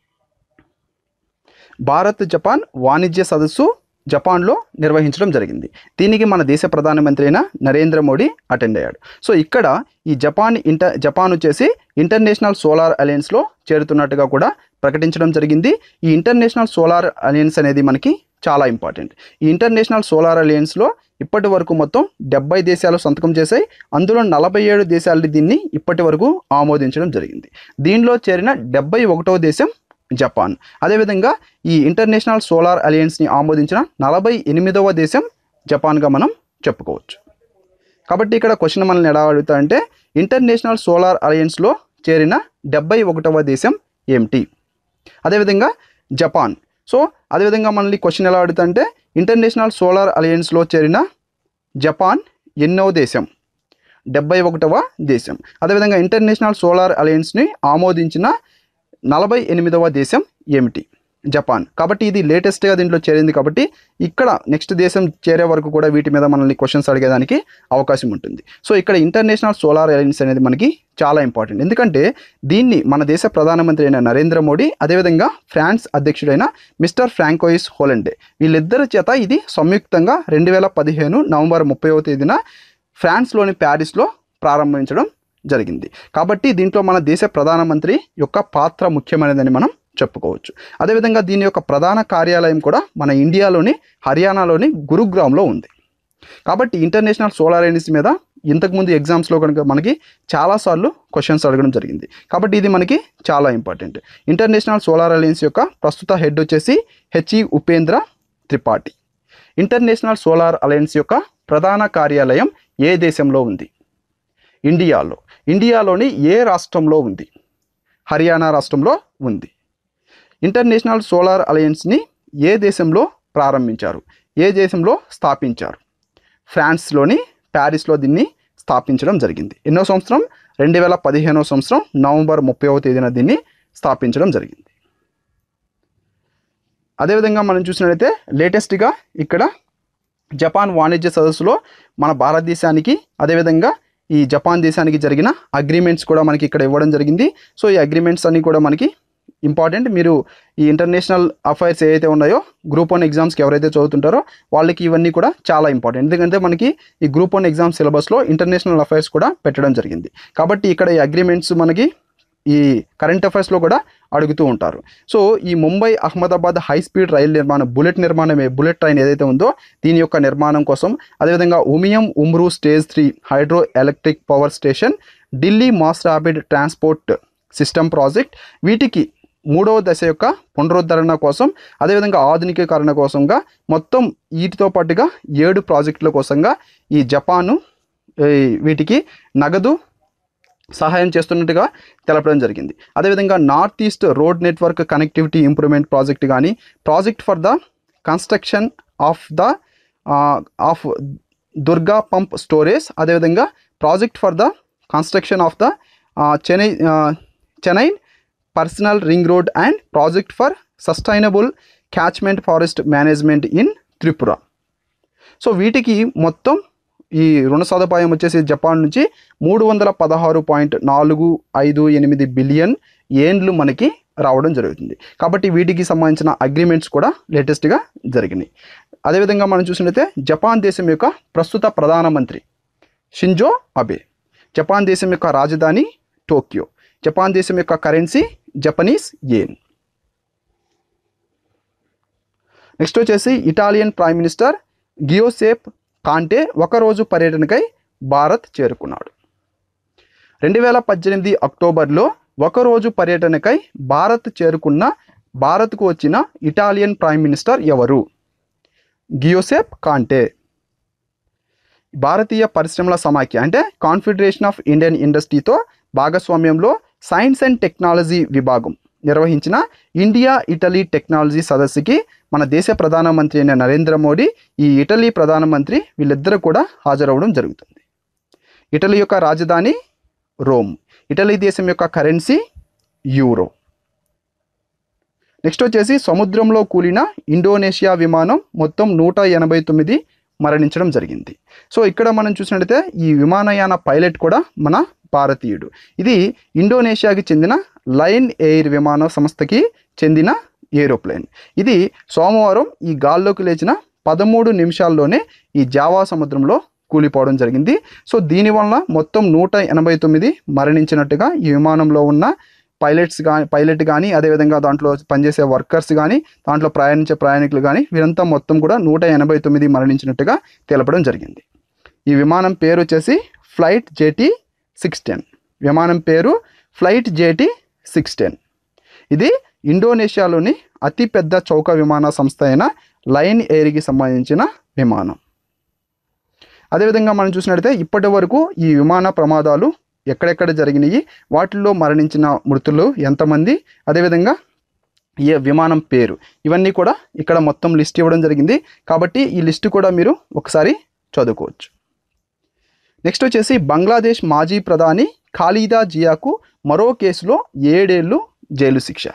భారత్ జపాన్ వాణిజ్య సదస్సు జపాన్లో నిర్వహించడం జరిగింది దీనికి మన దేశ ప్రధానమంత్రి అయిన నరేంద్ర మోడీ అటెండ్ అయ్యాడు సో ఇక్కడ ఈ జపాన్ ఇంటర్ జపాన్ వచ్చేసి ఇంటర్నేషనల్ సోలార్ అలయన్స్లో చేరుతున్నట్టుగా కూడా ప్రకటించడం జరిగింది ఈ ఇంటర్నేషనల్ సోలార్ అలయన్స్ అనేది మనకి చాలా ఇంపార్టెంట్ ఈ ఇంటర్నేషనల్ సోలార్ అలయన్స్లో ఇప్పటి వరకు మొత్తం డెబ్బై దేశాలు సంతకం చేశాయి అందులో నలభై ఏడు దేశాలు దీన్ని ఇప్పటి వరకు ఆమోదించడం జరిగింది దీనిలో చేరిన డెబ్బై ఒకటో దేశం జపాన్ అదేవిధంగా ఈ ఇంటర్నేషనల్ సోలార్ అలయన్స్ని ఆమోదించిన నలభై ఎనిమిదవ దేశం జపాన్గా మనం చెప్పుకోవచ్చు కాబట్టి ఇక్కడ క్వశ్చన్ మనల్ని ఎలా అడుగుతా అంటే ఇంటర్నేషనల్ సోలార్ అలయన్స్లో చేరిన డెబ్బై ఒకటవ దేశం ఏమిటి అదేవిధంగా జపాన్ సో అదేవిధంగా మనల్ని క్వశ్చన్ ఎలా అడుగుతా అంటే ఇంటర్నేషనల్ సోలార్ అలయన్స్లో చేరిన జపాన్ ఎన్నో దేశం డెబ్బై ఒకటవ దేశం అదేవిధంగా ఇంటర్నేషనల్ సోలార్ అలయన్స్ని ఆమోదించిన నలభై ఎనిమిదవ దేశం ఏమిటి జపాన్ కాబట్టి ఇది లేటెస్ట్గా దీంట్లో చేరింది కాబట్టి ఇక్కడ నెక్స్ట్ దేశం చేరే వరకు కూడా వీటి మీద మనల్ని క్వశ్చన్స్ అడిగేదానికి అవకాశం ఉంటుంది సో ఇక్కడ ఇంటర్నేషనల్ సోలార్ అలయన్స్ అనేది మనకి చాలా ఇంపార్టెంట్ ఎందుకంటే దీన్ని మన దేశ ప్రధానమంత్రి అయిన నరేంద్ర మోడీ అదేవిధంగా ఫ్రాన్స్ అధ్యక్షుడైన మిస్టర్ ఫ్రాంకోయిస్ హోలండే వీళ్ళిద్దరి చేత ఇది సంయుక్తంగా రెండు వేల పదిహేను నవంబర్ ముప్పైవ తేదీన ఫ్రాన్స్లోని ప్యారిస్లో ప్రారంభించడం జరిగింది కాబట్టి దీంట్లో మన దేశ ప్రధానమంత్రి యొక్క పాత్ర ముఖ్యమైనదని మనం చెప్పుకోవచ్చు అదేవిధంగా దీని యొక్క ప్రధాన కార్యాలయం కూడా మన ఇండియాలోని హర్యానాలోని గురుగ్రామ్లో ఉంది కాబట్టి ఇంటర్నేషనల్ సోలార్ ఎనర్జీ మీద ఇంతకుముందు ఎగ్జామ్స్లో కనుక మనకి చాలాసార్లు క్వశ్చన్స్ అడగడం జరిగింది కాబట్టి ఇది మనకి చాలా ఇంపార్టెంట్ ఇంటర్నేషనల్ సోలార్ అలయన్స్ యొక్క ప్రస్తుత హెడ్ వచ్చేసి HE Upendra Tripathi international solar alliance యొక్క ప్రధాన కార్యాలయం ఏ దేశంలో ఉంది ఇండియాలో ఇండియాలోని ఏ రాష్ట్రంలో ఉంది హర్యానా రాష్ట్రంలో ఉంది ఇంటర్నేషనల్ సోలార్ అలయన్స్ని ఏ దేశంలో ప్రారంభించారు ఏ దేశంలో స్థాపించారు ఫ్రాన్స్లోని ప్యారిస్లో దీన్ని స్థాపించడం జరిగింది ఎన్నో సంవత్సరం రెండు వేల పదిహేనో సంవత్సరం నవంబర్ ముప్పైవ తేదీన దీన్ని స్థాపించడం జరిగింది అదేవిధంగా మనం చూసినట్లయితే లేటెస్ట్గా ఇక్కడ జపాన్ వాణిజ్య సదస్సులో మన భారతదేశానికి అదేవిధంగా ఈ జపాన్ దేశానికి జరిగిన అగ్రిమెంట్స్ కూడా మనకి ఇక్కడ ఇవ్వడం జరిగింది సో ఈ అగ్రిమెంట్స్ అన్నీ కూడా మనకి ఇంపార్టెంట్ మీరు ఈ ఇంటర్నేషనల్ అఫైర్స్ ఏవైతే ఉన్నాయో గ్రూప్ వన్ ఎగ్జామ్స్కి ఎవరైతే చదువుతుంటారో వాళ్ళకి ఇవన్నీ కూడా చాలా ఇంపార్టెంట్ ఎందుకంటే మనకి ఈ గ్రూప్ వన్ ఎగ్జామ్ సిలబస్లో ఇంటర్నేషనల్ అఫైర్స్ కూడా పెట్టడం జరిగింది కాబట్టి ఇక్కడ ఈ అగ్రిమెంట్స్ మనకి ఈ కరెంట్ అఫైర్స్లో కూడా అడుగుతూ ఉంటారు సో ఈ ముంబై అహ్మదాబాద్ హై స్పీడ్ రైలు నిర్మాణం బుల్లెట్ నిర్మాణం ఏ- బుల్లెట్ ట్రైన్ ఏదైతే ఉందో దీని యొక్క నిర్మాణం కోసం అదేవిధంగా Umiam Umtru stage three hydro electric power station Delhi mass rapid transport system project వీటికి మూడవ దశ యొక్క పునరుద్ధరణ కోసం అదేవిధంగా ఆధునికీకరణ కోసంగా మొత్తం వీటితో పాటుగా ఏడు ప్రాజెక్టుల కోసంగా ఈ జపాను ఈ వీటికి నగదు సహాయం చేస్తున్నట్టుగా తెలపడం జరిగింది అదేవిధంగా north east road network connectivity improvement project కానీ project for the construction of the of Durga pump storage అదేవిధంగా project for the construction of the Chennai Chennai personal ring road and project for sustainable catchment forest management in Tripura so వీటికి మొత్తం ఈ రుణ సదుపాయం వచ్చేసి Japan నుంచి మూడు వందల పదహారు పాయింట్ నాలుగు ఐదు ఎనిమిది బిలియన్ ఏండ్లు మనకి రావడం జరుగుతుంది కాబట్టి వీటికి సంబంధించిన అగ్రిమెంట్స్ కూడా లేటెస్ట్గా జరిగినాయి అదేవిధంగా మనం చూసినట్లయితే జపాన్ దేశం యొక్క ప్రస్తుత ప్రధానమంత్రి షింజో అబే జపాన్ దేశం యొక్క రాజధాని టోక్యో జపాన్ దేశం యొక్క కరెన్సీ జపనీస్ యెన్ నెక్స్ట్ వచ్చేసి Italian prime minister Giuseppe Conte ఒకరోజు పర్యటనకై భారత్ చేరుకున్నాడు రెండు వేల పద్దెనిమిది అక్టోబర్లో ఒకరోజు పర్యటనకై భారత్ చేరుకున్న భారత్కు వచ్చిన ఇటాలియన్ ప్రైమ్ మినిస్టర్ ఎవరు గియోసెప్ కాంటే భారతీయ పరిశ్రమల సమాఖ్య అంటే కాన్ఫెడరేషన్ ఆఫ్ ఇండియన్ ఇండస్ట్రీతో భాగస్వామ్యంలో సైన్స్ అండ్ టెక్నాలజీ విభాగం నిర్వహించిన ఇండియా ఇటలీ టెక్నాలజీ సదస్సుకి మన దేశ ప్రధానమంత్రి అయిన నరేంద్ర మోడీ ఈ ఇటలీ ప్రధానమంత్రి వీళ్ళిద్దరూ కూడా హాజరవడం జరుగుతుంది ఇటలీ యొక్క రాజధాని రోమ్ ఇటలీ దేశం యొక్క కరెన్సీ యూరో నెక్స్ట్ వచ్చేసి సముద్రంలో కూలిన ఇండోనేషియా విమానం మొత్తం నూట ఎనభై తొమ్మిది మరణించడం జరిగింది సో ఇక్కడ మనం చూసినట్లయితే ఈ విమానయాన పైలట్ కూడా మన భారతీయుడు ఇది ఇండోనేషియాకి చెందిన లైన్ ఎయిర్ విమాన సంస్థకి చెందిన ఏరోప్లేన్ ఇది సోమవారం ఈ గాల్లోకి లేచిన పదమూడు నిమిషాల్లోనే ఈ జావా సముద్రంలో కూలిపోవడం జరిగింది సో దీనివల్ల మొత్తం నూట ఎనభై తొమ్మిది మరణించినట్టుగా ఈ విమానంలో ఉన్న పైలట్స్ కానీ పైలట్ కానీ అదేవిధంగా దాంట్లో పనిచేసే వర్కర్స్ కానీ దాంట్లో ప్రయాణించే ప్రయాణికులు కానీ వీరంతా మొత్తం కూడా నూట ఎనభై తొమ్మిది మరణించినట్టుగా తెలపడం జరిగింది ఈ విమానం పేరు వచ్చేసి ఫ్లైట్ జేటీ సిక్స్ టెన్ విమానం పేరు ఫ్లైట్ జేటీ సిక్స్ టెన్ ఇది ఇండోనేషియాలోని అతిపెద్ద చౌక విమాన సంస్థ అయిన లైన్ ఎయిర్కి సంబంధించిన విమానం అదేవిధంగా మనం చూసినట్లయితే ఇప్పటి వరకు ఈ విమాన ప్రమాదాలు ఎక్కడెక్కడ జరిగినాయి వాటిల్లో మరణించిన మృతులు ఎంతమంది అదేవిధంగా ఏ విమానం పేరు ఇవన్నీ కూడా ఇక్కడ మొత్తం లిస్ట్ ఇవ్వడం జరిగింది కాబట్టి ఈ లిస్ట్ కూడా మీరు ఒకసారి చదువుకోవచ్చు నెక్స్ట్ వచ్చేసి బంగ్లాదేశ్ మాజీ ప్రధాని ఖాలీదా జియాకు మరో కేసులో ఏడేళ్ళు జైలు శిక్ష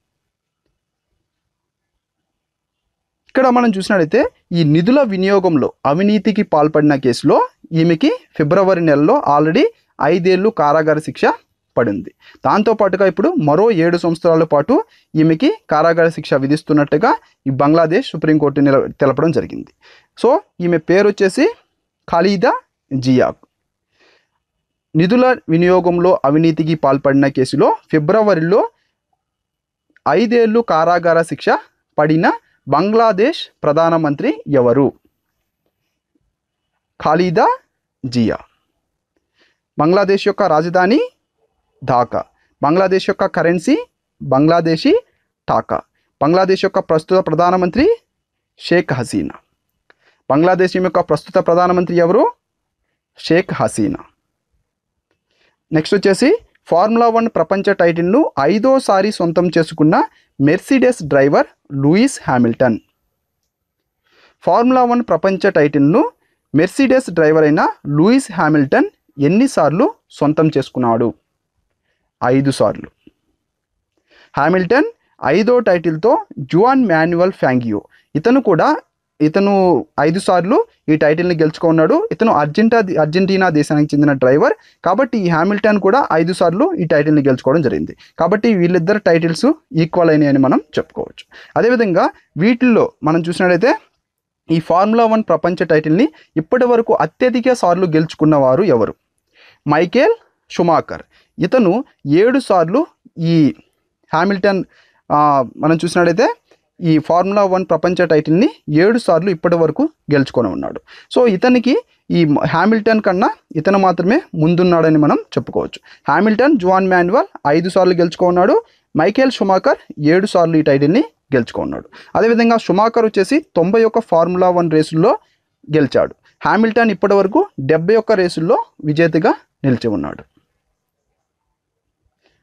ఇక్కడ మనం చూసినట్లయితే ఈ నిధుల వినియోగంలో అవినీతికి పాల్పడిన కేసులో ఈమెకి ఫిబ్రవరి నెలలో ఆల్రెడీ ఐదేళ్లు కారాగార శిక్ష పడింది దాంతోపాటుగా ఇప్పుడు మరో ఏడు సంవత్సరాల పాటు ఈమెకి కారాగార శిక్ష విధిస్తున్నట్టుగా ఈ బంగ్లాదేశ్ సుప్రీంకోర్టు నిల తెలపడం జరిగింది సో ఈమె పేరు వచ్చేసి ఖాలీదా జియాక్ నిధుల వినియోగంలో అవినీతికి పాల్పడిన కేసులో ఫిబ్రవరిలో ఐదేళ్లు కారాగార శిక్ష పడిన బంగ్లాదేశ్ ప్రధానమంత్రి ఎవరు ఖాలీదా జియా బంగ్లాదేశ్ యొక్క రాజధాని ఢాకా బంగ్లాదేశ్ యొక్క కరెన్సీ బంగ్లాదేశీ టాకా బంగ్లాదేశ్ యొక్క ప్రస్తుత ప్రధానమంత్రి షేక్ హసీనా బంగ్లాదేశ్ యొక్క ప్రస్తుత ప్రధానమంత్రి ఎవరు షేక్ హసీనా నెక్స్ట్ వచ్చేసి ఫార్ములా వన్ ప్రపంచ టైటిల్ను ఐదోసారి సొంతం చేసుకున్న Mercedes driver Lewis Hamilton formula one ప్రపంచ టైటిల్ను మెర్సిడెస్ డ్రైవర్ అయిన లూయిస్ హ్యామిల్టన్ ఎన్నిసార్లు సొంతం చేసుకున్నాడు ఐదు సార్లు హ్యామిల్టన్ ఐదో టైటిల్తో జువాన్ మాన్యువల్ ఫ్యాంగియో ఇతను కూడా ఇతను ఐదు సార్లు ఈ టైటిల్ని గెలుచుకున్నాడు ఇతను అర్జెంటా అర్జెంటీనా దేశానికి చెందిన డ్రైవర్ కాబట్టి ఈ హ్యామిల్టన్ కూడా ఐదు సార్లు ఈ టైటిల్ని గెలుచుకోవడం జరిగింది కాబట్టి వీళ్ళిద్దరు టైటిల్స్ ఈక్వల్ అయినాయి అని మనం చెప్పుకోవచ్చు అదేవిధంగా వీటిల్లో మనం చూసినట్లయితే ఈ ఫార్ములా వన్ ప్రపంచ టైటిల్ని ఇప్పటి వరకు అత్యధిక సార్లు గెలుచుకున్నవారు ఎవరు మైకేల్ షుమాకర్ ఇతను ఏడు సార్లు ఈ హ్యామిల్టన్ ఆ, మనం చూసినట్లయితే ఈ ఫార్ములా వన్ ప్రపంచ టైటిల్ని ఏడు సార్లు ఇప్పటి వరకు గెలుచుకొని ఉన్నాడు సో ఇతనికి ఈ హ్యామిల్టన్ కన్నా ఇతను మాత్రమే ముందున్నాడని మనం చెప్పుకోవచ్చు హ్యామిల్టన్ జువాన్ మాన్యువల్ ఐదు సార్లు గెలుచుకున్నాడు మైకేల్ షుమాకర్ ఏడు సార్లు ఈ టైటిల్ని గెలుచుకున్నాడు అదేవిధంగా షుమాకర్ వచ్చేసి తొంభై ఒక్క ఫార్ములా వన్ రేసుల్లో గెలిచాడు హ్యామిల్టన్ ఇప్పటి వరకు డెబ్బై ఒక్క రేసుల్లో విజేతగా నిలిచి ఉన్నాడు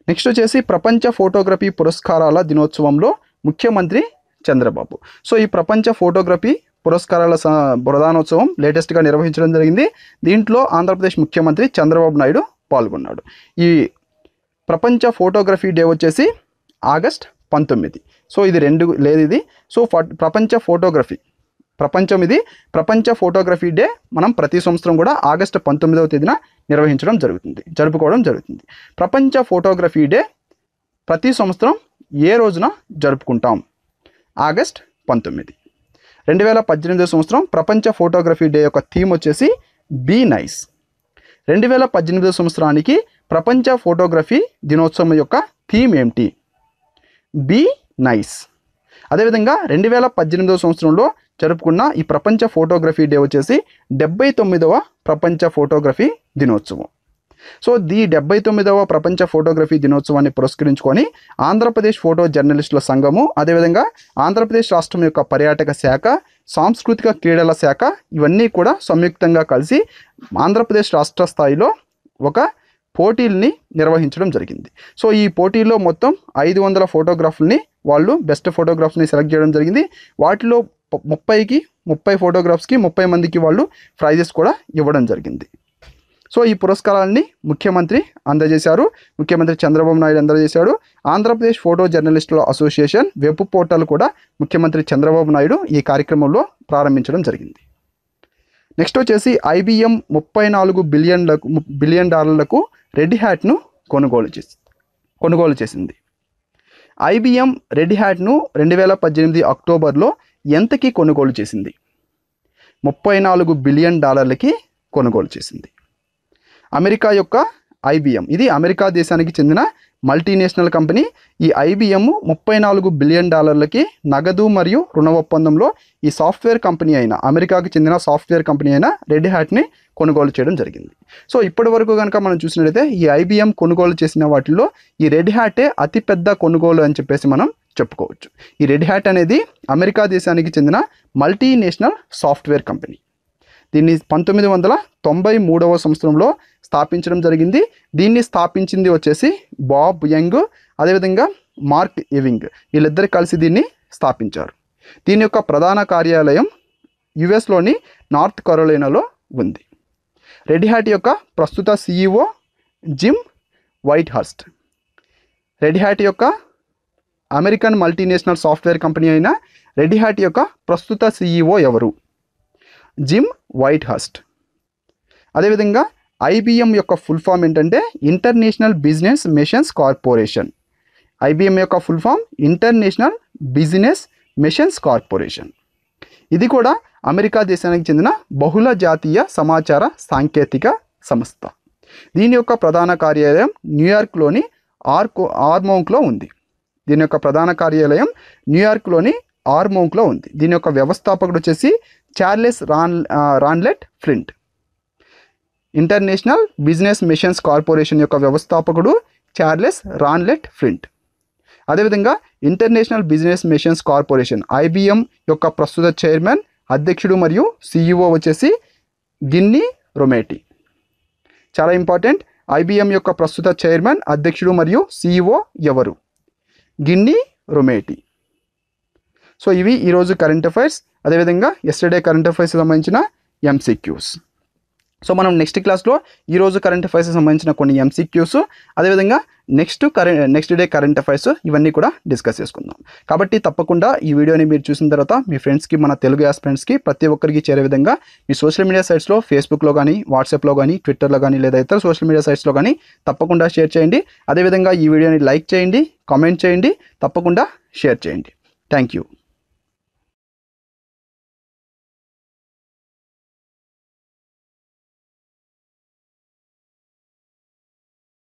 నెక్స్ట్ వచ్చేసి ప్రపంచ ఫోటోగ్రఫీ పురస్కారాల దినోత్సవంలో ముఖ్యమంత్రి చంద్రబాబు సో ఈ ప్రపంచ ఫోటోగ్రఫీ పురస్కారాల స- ప్రధానోత్సవం లేటెస్ట్గా నిర్వహించడం జరిగింది దీంట్లో ఆంధ్రప్రదేశ్ ముఖ్యమంత్రి చంద్రబాబు నాయుడు పాల్గొన్నాడు ఈ ప్రపంచ ఫోటోగ్రఫీ డే వచ్చేసి ఆగస్ట్ పంతొమ్మిది సో ఇది రెండు లేదు ఇది సో ఫ- ప్రపంచ ఫోటోగ్రఫీ ప్రపంచం ఇది ప్రపంచ ఫోటోగ్రఫీ డే మనం ప్రతి సంవత్సరం కూడా ఆగస్టు పంతొమ్మిదవ తేదీన నిర్వహించడం జరుగుతుంది జరుపుకోవడం జరుగుతుంది ప్రపంచ ఫోటోగ్రఫీ డే ప్రతి సంవత్సరం ఏ రోజున జరుపుకుంటాం ఆగస్ట్ పంతొమ్మిది రెండు వేల పద్దెనిమిదో సంవత్సరం ప్రపంచ ఫోటోగ్రఫీ డే యొక్క థీమ్ వచ్చేసి బీ నైస్ రెండు వేల పద్దెనిమిదో సంవత్సరానికి ప్రపంచ ఫోటోగ్రఫీ దినోత్సవం యొక్క థీమ్ ఏమిటి బీ నైస్ అదేవిధంగా రెండు వేల పద్దెనిమిదవ సంవత్సరంలో జరుపుకున్న ఈ ప్రపంచ ఫోటోగ్రఫీ డే వచ్చేసి డెబ్బై తొమ్మిదవ ప్రపంచ ఫోటోగ్రఫీ దినోత్సవం సో ది డెబ్బై తొమ్మిదవ ప్రపంచ ఫోటోగ్రఫీ దినోత్సవాన్ని పురస్కరించుకొని ఆంధ్రప్రదేశ్ ఫోటో జర్నలిస్టుల సంఘము అదేవిధంగా ఆంధ్రప్రదేశ్ రాష్ట్రం యొక్క పర్యాటక శాఖ సాంస్కృతిక క్రీడల శాఖ ఇవన్నీ కూడా సంయుక్తంగా కలిసి ఆంధ్రప్రదేశ్ రాష్ట్ర స్థాయిలో ఒక పోటీల్ని నిర్వహించడం జరిగింది సో ఈ పోటీల్లో మొత్తం ఐదు వందల ఫోటోగ్రాఫ్ని వాళ్ళు బెస్ట్ ఫోటోగ్రాఫ్ని సెలెక్ట్ చేయడం జరిగింది వాటిలో పు- ముప్పైకి ముప్పై ఫోటోగ్రాఫ్స్కి ముప్పై మందికి వాళ్ళు ప్రైజెస్ కూడా ఇవ్వడం జరిగింది సో ఈ పురస్కారాన్ని ముఖ్యమంత్రి అందజేశారు ముఖ్యమంత్రి చంద్రబాబు నాయుడు అందజేశాడు ఆంధ్రప్రదేశ్ ఫోటో జర్నలిస్టుల అసోసియేషన్ వెబ్ పోర్టల్ కూడా ముఖ్యమంత్రి చంద్రబాబు నాయుడు ఈ కార్యక్రమంలో ప్రారంభించడం జరిగింది నెక్స్ట్ వచ్చేసి ఐబిఎం ముప్పై నాలుగు బిలియన్లకు బిలియన్ డాలర్లకు రెడ్ హ్యాట్ను కొనుగోలు చేసి కొనుగోలు చేసింది ఐబిఎం రెడ్ హ్యాట్ను రెండు వేల పద్దెనిమిది అక్టోబర్లో ఎంతకి కొనుగోలు చేసింది ముప్పై నాలుగు బిలియన్ డాలర్లకి కొనుగోలు చేసింది అమెరికా యొక్క ఐబిఎం ఇది అమెరికా దేశానికి చెందిన మల్టీనేషనల్ కంపెనీ ఈ ఐబిఎం ముప్పై నాలుగు బిలియన్ డాలర్లకి నగదు మరియు రుణ ఒప్పందంలో ఈ సాఫ్ట్వేర్ కంపెనీ అయిన అమెరికాకి చెందిన సాఫ్ట్వేర్ కంపెనీ అయిన రెడ్ హ్యాట్ని కొనుగోలు చేయడం జరిగింది సో ఇప్పటి వరకు కనుక మనం చూసినట్లయితే ఈ ఐబిఎం కొనుగోలు చేసిన వాటిల్లో ఈ రెడ్ హ్యాటే అతిపెద్ద కొనుగోలు అని చెప్పేసి మనం చెప్పుకోవచ్చు ఈ రెడ్ హ్యాట్ అనేది అమెరికా దేశానికి చెందిన మల్టీనేషనల్ సాఫ్ట్వేర్ కంపెనీ దీన్ని పంతొమ్మిది వందల తొంభై మూడవ సంవత్సరంలో స్థాపించడం జరిగింది దీన్ని స్థాపించింది వచ్చేసి బాబ్ యంగ్ అదేవిధంగా మార్క్ ఎవింగ్ వీళ్ళిద్దరు కలిసి దీన్ని స్థాపించారు దీని యొక్క ప్రధాన కార్యాలయం యుఎస్లోని నార్త్ కరోలైనాలో ఉంది రెడ్ హ్యాట్ యొక్క ప్రస్తుత CEO Jim Whitehurst red hat యొక్క అమెరికన్ మల్టీనేషనల్ సాఫ్ట్వేర్ కంపెనీ అయిన రెడ్ హ్యాట్ యొక్క ప్రస్తుత సిఇఓ ఎవరు జిమ్ వైట్ హస్ట్ అదేవిధంగా ఐబిఎం యొక్క ఫుల్ ఫామ్ ఏంటంటే international business machines corporation IBM యొక్క full form international business machines corporation ఇది కూడా అమెరికా దేశానికి చెందిన బహుళ జాతీయ సమాచార సాంకేతిక సంస్థ దీని యొక్క ప్రధాన కార్యాలయం న్యూయార్క్లోని ఆర్కో ఆర్మౌంక్లో ఉంది దీని యొక్క ప్రధాన కార్యాలయం న్యూయార్క్లోని ఆర్మౌంక్లో ఉంది దీని యొక్క వ్యవస్థాపకుడు వచ్చేసి Charles Ron uh, Ranlett Flint international business machines corporation యొక్క వ్యవస్థాపకుడు చార్లెస్ రాన్లెట్ ఫ్లింట్ అదేవిధంగా international business machines corporation IBM యొక్క ప్రస్తుత చైర్మన్ అధ్యక్షుడు మరియు సిఇఓ వచ్చేసి గిన్ని రొమేటి చాలా ఇంపార్టెంట్ ఐబిఎం యొక్క ప్రస్తుత చైర్మన్ అధ్యక్షుడు మరియు సిఇఓ ఎవరు గిన్ని రొమేటి సో ఇవి ఈరోజు కరెంట్ అఫైర్స్ అదేవిధంగా ఎస్టర్డే కరెంట్ అఫైర్స్ సంబంధించిన ఎంసీక్యూస్ సో మనం నెక్స్ట్ క్లాస్లో ఈరోజు కరెంట్ అఫైర్స్ సంబంధించిన కొన్ని ఎంసీక్యూస్ అదేవిధంగా next current next day current affairs ఇవన్నీ కూడా డిస్కస్ చేసుకుందాం కాబట్టి తప్పకుండా ఈ వీడియోని మీరు చూసిన తర్వాత మీ ఫ్రెండ్స్కి మన తెలుగు యాస్ ఫ్రెండ్స్కి ప్రతి ఒక్కరికి చేరే విధంగా మీ సోషల్ మీడియా సైట్స్లో ఫేస్బుక్లో కానీ వాట్సాప్లో కానీ ట్విట్టర్లో కానీ లేదా ఇతర సోషల్ మీడియా సైట్స్లో కానీ తప్పకుండా షేర్ చేయండి అదేవిధంగా ఈ వీడియోని లైక్ చేయండి కామెంట్ చేయండి తప్పకుండా షేర్ చేయండి థ్యాంక్ యూ